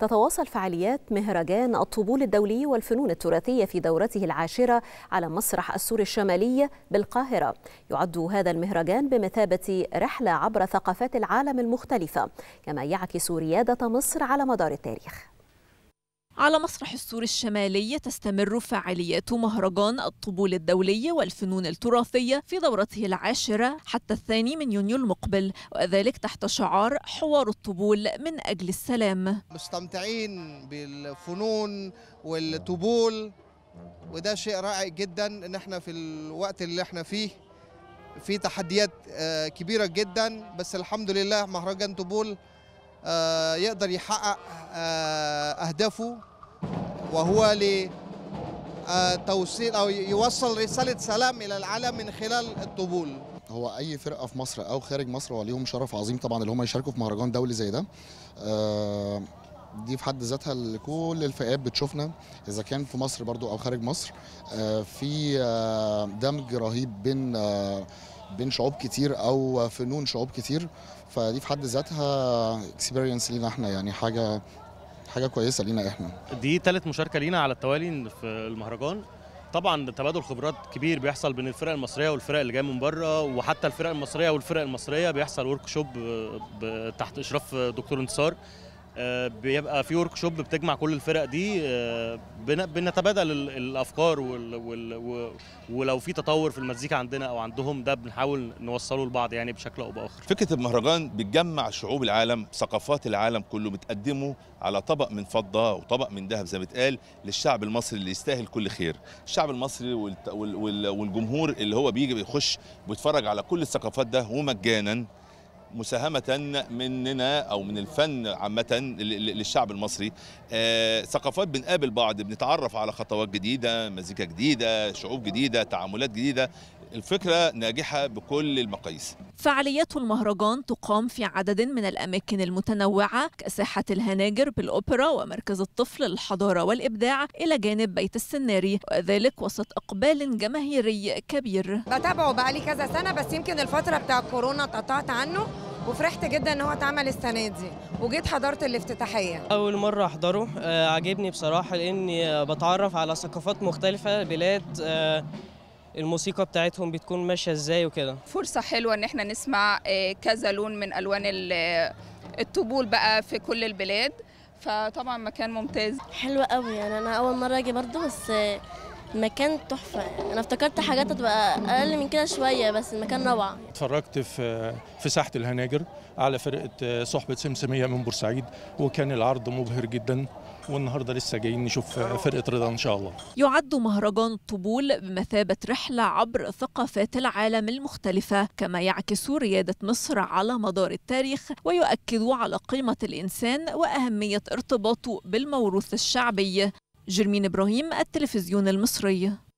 تتواصل فعاليات مهرجان الطبول الدولي والفنون التراثية في دورته العاشرة على مسرح السور الشمالي بالقاهرة يعد هذا المهرجان بمثابة رحلة عبر ثقافات العالم المختلفة كما يعكس ريادة مصر على مدار التاريخ على مسرح السور الشمالي تستمر فعاليات مهرجان الطبول الدولي والفنون التراثية في دورته العاشرة حتى الثاني من يونيو المقبل وذلك تحت شعار حوار الطبول من أجل السلام مستمتعين بالفنون والطبول وده شيء رائع جدا ان احنا في الوقت اللي احنا فيه في تحديات كبيرة جدا بس الحمد لله مهرجان طبول يقدر يحقق أهدافه وهو لتوصيل أو يوصل رسالة سلام إلى العالم من خلال الطبول هو أي فرقة في مصر أو خارج مصر وليهم شرف عظيم طبعا اللي هم يشاركوا في مهرجان دولي زي ده دي في حد ذاتها كل الفئات بتشوفنا اذا كان في مصر برضو او خارج مصر في دمج رهيب بين بين شعوب كتير او فنون شعوب كتير فدي في حد ذاتها اكسبيرينس لينا احنا يعني حاجه حاجه كويسه لينا احنا دي ثالث مشاركه لينا على التوالي في المهرجان طبعا تبادل خبرات كبير بيحصل بين الفرق المصريه والفرق اللي جايه من بره وحتى الفرق المصريه والفرق المصريه بيحصل ورك شوب تحت اشراف دكتور انتصار بيبقى في ورك شوب بتجمع كل الفرق دي بنتبادل الافكار ولو في تطور في المزيكا عندنا او عندهم ده بنحاول نوصله لبعض يعني بشكل او باخر فكره المهرجان بتجمع شعوب العالم ثقافات العالم كله بتقدمه على طبق من فضه وطبق من ذهب زي ما بتقال للشعب المصري اللي يستاهل كل خير الشعب المصري والجمهور اللي هو بيجي بيخش بيتفرج على كل الثقافات ده ومجانا مساهمة مننا أو من الفن عامة للشعب المصري آه، ثقافات بنقابل بعض بنتعرف على خطوات جديدة مزيكا جديدة شعوب جديدة تعاملات جديدة الفكرة ناجحة بكل المقاييس فعاليات المهرجان تقام في عدد من الأماكن المتنوعة كساحة الهناجر بالأوبرا ومركز الطفل للحضارة والإبداع إلى جانب بيت السناري وذلك وسط إقبال جماهيري كبير بتابعه بقالي كذا سنة بس يمكن الفترة بتاع كورونا اتقطعت عنه وفرحت جدا ان هو اتعمل السنه دي وجيت حضرت الافتتاحيه اول مره احضره آه عجبني بصراحه لاني بتعرف على ثقافات مختلفه بلاد آه الموسيقى بتاعتهم بتكون ماشيه ازاي وكده فرصه حلوه ان احنا نسمع كذا لون من الوان الطبول بقى في كل البلاد فطبعا مكان ممتاز حلو قوي يعني انا اول مره اجي برضو بس المكان تحفه انا افتكرت حاجات هتبقى اقل من كده شويه بس المكان روعه اتفرجت في في ساحه الهناجر على فرقه صحبه سمسميه من بورسعيد وكان العرض مبهر جدا والنهارده لسه جايين نشوف فرقه رضا ان شاء الله. يعد مهرجان الطبول بمثابه رحله عبر ثقافات العالم المختلفه كما يعكس رياده مصر على مدار التاريخ ويؤكد على قيمه الانسان واهميه ارتباطه بالموروث الشعبي. جرمين ابراهيم التلفزيون المصري